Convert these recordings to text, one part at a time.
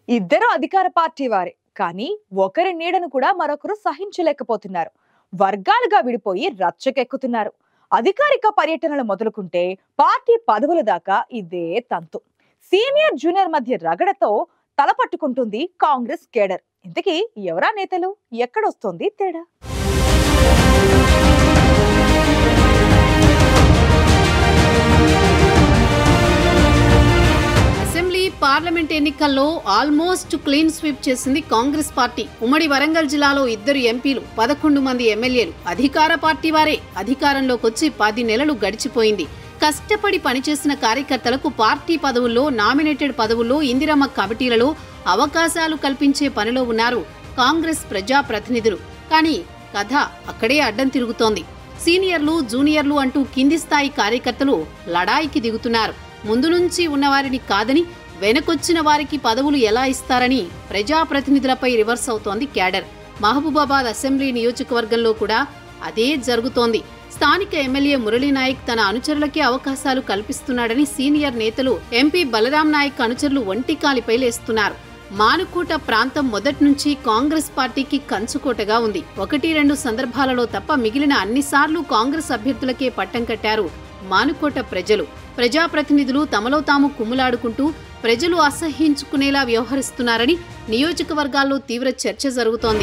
ఇద్దరు అధికార పార్టీ వారే కానీ ఒకరి నీడను కూడా మరొకరు సహించలేకపోతున్నారు వర్గాలుగా విడిపోయి రచ్చకెక్కుతున్నారు అధికారిక పర్యటనలు మొదలుకుంటే పార్టీ పదవుల దాకా ఇదే తంతు సీనియర్ జూనియర్ మధ్య రగడతో తలపట్టుకుంటుంది కాంగ్రెస్ కేడర్ ఇంతకీ ఎవరా నేతలు ఎక్కడొస్తోంది తేడా అసెంబ్లీ పార్లమెంట్ ఎన్నికల్లో ఆల్మోస్ట్ క్లీన్ స్వీప్ చేసింది కాంగ్రెస్ పార్టీ ఉమ్మడి వరంగల్ జిల్లాలో ఇద్దరు ఎంపీలు పదకొండు మంది ఎమ్మెల్యేలు అధికార పార్టీ వారే అధికారంలోకి వచ్చి పది నెలలు గడిచిపోయింది కష్టపడి పనిచేసిన కార్యకర్తలకు పార్టీ పదవుల్లో నామినేటెడ్ పదవుల్లో ఇందిరమ్మ కమిటీలలో అవకాశాలు కల్పించే పనిలో ఉన్నారు కాంగ్రెస్ ప్రజాప్రతినిధులు కానీ కథ అక్కడే అడ్డం తిరుగుతోంది సీనియర్లు జూనియర్లు అంటూ కింది స్థాయి కార్యకర్తలు లడాయికి దిగుతున్నారు ముందు నుంచి ఉన్నవారిని కాదని వెనకొచ్చిన వారికి పదవులు ఎలా ఇస్తారని ప్రజాప్రతినిధులపై రివర్స్ అవుతోంది క్యాడర్ మహబూబాబాద్ అసెంబ్లీ నియోజకవర్గంలో కూడా అదే జరుగుతోంది స్థానిక ఎమ్మెల్యే మురళీనాయక్ తన అనుచరులకే అవకాశాలు కల్పిస్తున్నాడని సీనియర్ నేతలు ఎంపీ బలరాం నాయక్ అనుచరులు ఒంటికాలిపై లేస్తున్నారు మానుకోట ప్రాంతం మొదటి నుంచి కాంగ్రెస్ పార్టీకి కంచుకోటగా ఉంది ఒకటి రెండు సందర్భాలలో తప్ప మిగిలిన అన్నిసార్లు కాంగ్రెస్ అభ్యర్థులకే పట్టం కట్టారు మానుకోట ప్రజలు ప్రజాప్రతినిధులు తమలో తాము కుమ్ములాడుకుంటూ ప్రజలు అసహ్యించుకునేలా వ్యవహరిస్తున్నారని నియోజకవర్గాల్లో తీవ్ర చర్చ జరుగుతోంది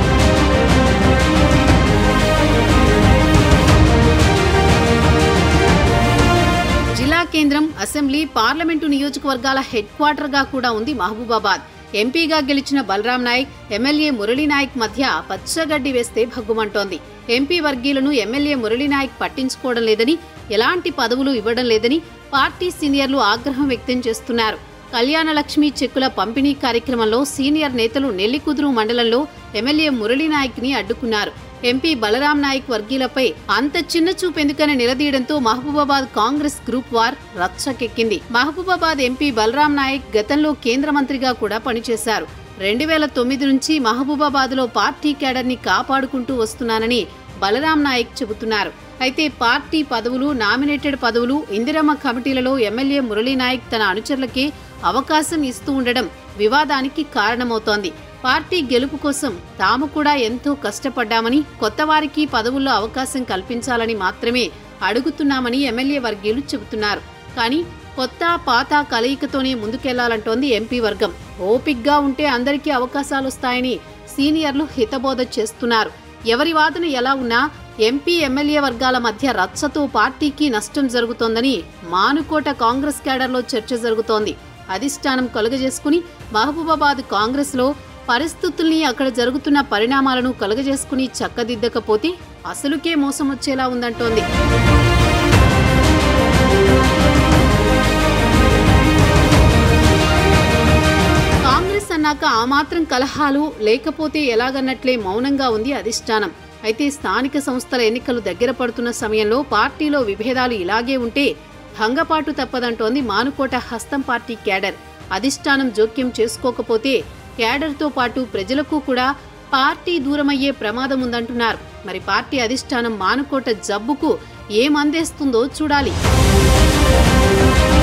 జిల్లా కేంద్రం అసెంబ్లీ పార్లమెంటు నియోజకవర్గాల హెడ్ క్వార్టర్ గా కూడా ఉంది మహబూబాబాద్ ఎంపీగా గెలిచిన బలరాం నాయక్ ఎమ్మెల్యే మురళీ నాయక్ మధ్య పచ్చగడ్డి వేస్తే భగ్గుమంటోంది ఎంపీ వర్గీయులను ఎమ్మెల్యే మురళీ నాయక్ పట్టించుకోవడం లేదని ఎలాంటి పదవులు ఇవ్వడం లేదని పార్టీ సీనియర్లు ఆగ్రహం వ్యక్తం చేస్తున్నారు కళ్యాణ లక్ష్మి చెక్కుల పంపిణీ కార్యక్రమంలో సీనియర్ నేతలు నెల్లికుదురు మండలంలో ఎమ్మెల్యే మురళీ నాయక్ ని అడ్డుకున్నారు ఎంపీ బలరాం నాయక్ వర్గీయులపై అంత చిన్న చూపెందుకని నిలదీయడంతో మహబూబాబాద్ కాంగ్రెస్ గ్రూప్ వార్ రచ్చకెక్కింది మహబూబాబాద్ ఎంపీ బలరాం నాయక్ గతంలో కేంద్ర మంత్రిగా కూడా పనిచేశారు రెండు వేల తొమ్మిది నుంచి మహబూబాబాద్లో పార్టీ క్యాడర్ని కాపాడుకుంటూ వస్తున్నానని బలరాం నాయక్ చెబుతున్నారు అయితే పార్టీ పదవులు నామినేటెడ్ పదవులు ఇందిరమ్మ కమిటీలలో ఎమ్మెల్యే మురళీ నాయక్ తన అనుచరులకి అవకాశం ఇస్తూ ఉండడం వివాదానికి కారణమవుతోంది పార్టీ గెలుపు కోసం తాము కూడా ఎంతో కష్టపడ్డామని కొత్త వారికి పదవుల్లో అవకాశం కల్పించాలని మాత్రమే అడుగుతున్నామని ఎమ్మెల్యే వర్గీయులు చెబుతున్నారు కానీ కొత్త పాత కలయికతోనే ముందుకెళ్లాలంటోంది ఎంపీ వర్గం ఓపిగ్గా ఉంటే అందరికీ అవకాశాలు వస్తాయని సీనియర్లు హితబోధ చేస్తున్నారు ఎవరి వాదన ఎలా ఉన్నా ఎంపీ ఎమ్మెల్యే వర్గాల మధ్య రచ్చతో పార్టీకి నష్టం జరుగుతోందని మానుకోట కాంగ్రెస్ క్యాడర్లో చర్చ జరుగుతోంది అధిష్టానం కలుగజేసుకుని మహబూబాబాద్ కాంగ్రెస్లో పరిస్థితుల్ని అక్కడ జరుగుతున్న పరిణామాలను కలుగజేసుకుని చక్కదిద్దకపోతే అసలుకే మోసం వచ్చేలా ఉందంటోంది కాంగ్రెస్ అన్నాక ఆ మాత్రం కలహాలు లేకపోతే ఎలాగన్నట్లే మౌనంగా ఉంది అధిష్టానం అయితే స్థానిక సంస్థల ఎన్నికలు దగ్గర పడుతున్న సమయంలో పార్టీలో విభేదాలు ఇలాగే ఉంటే భంగపాటు తప్పదంటోంది మానుకోట హస్తం పార్టీ క్యాడర్ అధిష్టానం జోక్యం చేసుకోకపోతే క్యాడర్తో పాటు ప్రజలకు కూడా పార్టీ దూరమయ్యే ప్రమాదం ఉందంటున్నారు మరి పార్టీ అధిష్టానం మానుకోట జబ్బుకు ఏమందేస్తుందో చూడాలి